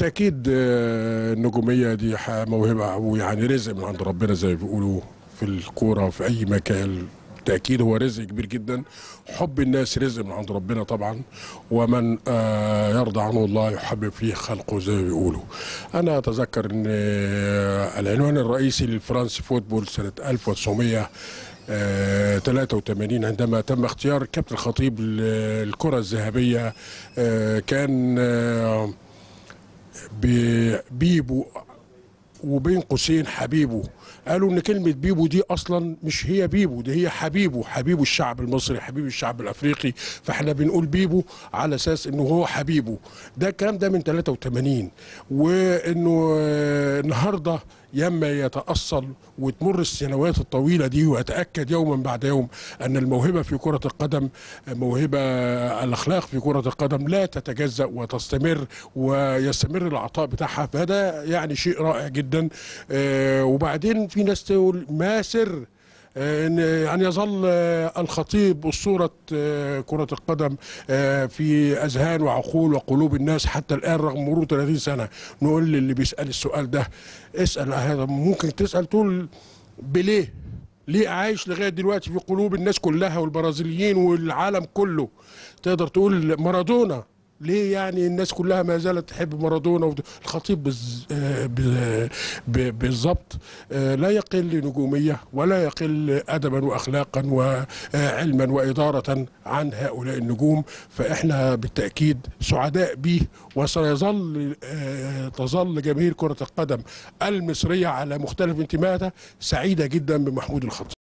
بالتاكيد آه، النجوميه دي ح- موهبه ويعني رزق من عند ربنا زي ما بيقولوا في الكوره وفي اي مكان بالتاكيد هو رزق كبير جدا حب الناس رزق من عند ربنا طبعا ومن آه، يرضى عنه الله يحبب فيه خلقه زي ما بيقولوا انا اتذكر ان آه، العنوان الرئيسي للفرنسي فوتبول سنه 1900 آه، 83 عندما تم اختيار كابتن الخطيب للكرة الذهبية آه، كان آه، ب- بيبو وبين قوسين حبيبه قالوا ان كلمه بيبو دي اصلا مش هي بيبو دي هي حبيبه حبيبه الشعب المصري حبيب الشعب الافريقي فاحنا بنقول بيبو على اساس انه هو حبيبه ده الكلام ده من 83 وانه آه، النهارده يما يتأصل وتمر السنوات الطويلة دي وأتأكد يوما بعد يوم أن الموهبة في كرة القدم موهبة الأخلاق في كرة القدم لا تتجزأ وتستمر ويستمر العطاء بتاعها فده يعني شيء رائع جدا آه، وبعدين في ناس تقول ما سر آه، ان يعني يظل آه، الخطيب اسطوره آه، كره القدم آه، في اذهان وعقول وقلوب الناس حتى الان رغم مرور 30 سنه نقول للي بيسال السؤال ده اسال هذا ممكن تسال تقول بليه ليه عايش لغايه دلوقتي في قلوب الناس كلها والبرازيليين والعالم كله تقدر تقول مارادونا ليه يعني الناس كلها ما زالت تحب مارادونا وت- الخطيب بز- آه، ب- ب- بالظبط آه، لا يقل نجوميه ولا يقل ادبا واخلاقا وعلما واداره عن هؤلاء النجوم فاحنا بالتاكيد سعداء به وسيظل آه، تظل جماهير كره القدم المصريه على مختلف انتماءاتها سعيده جدا بمحمود الخطيب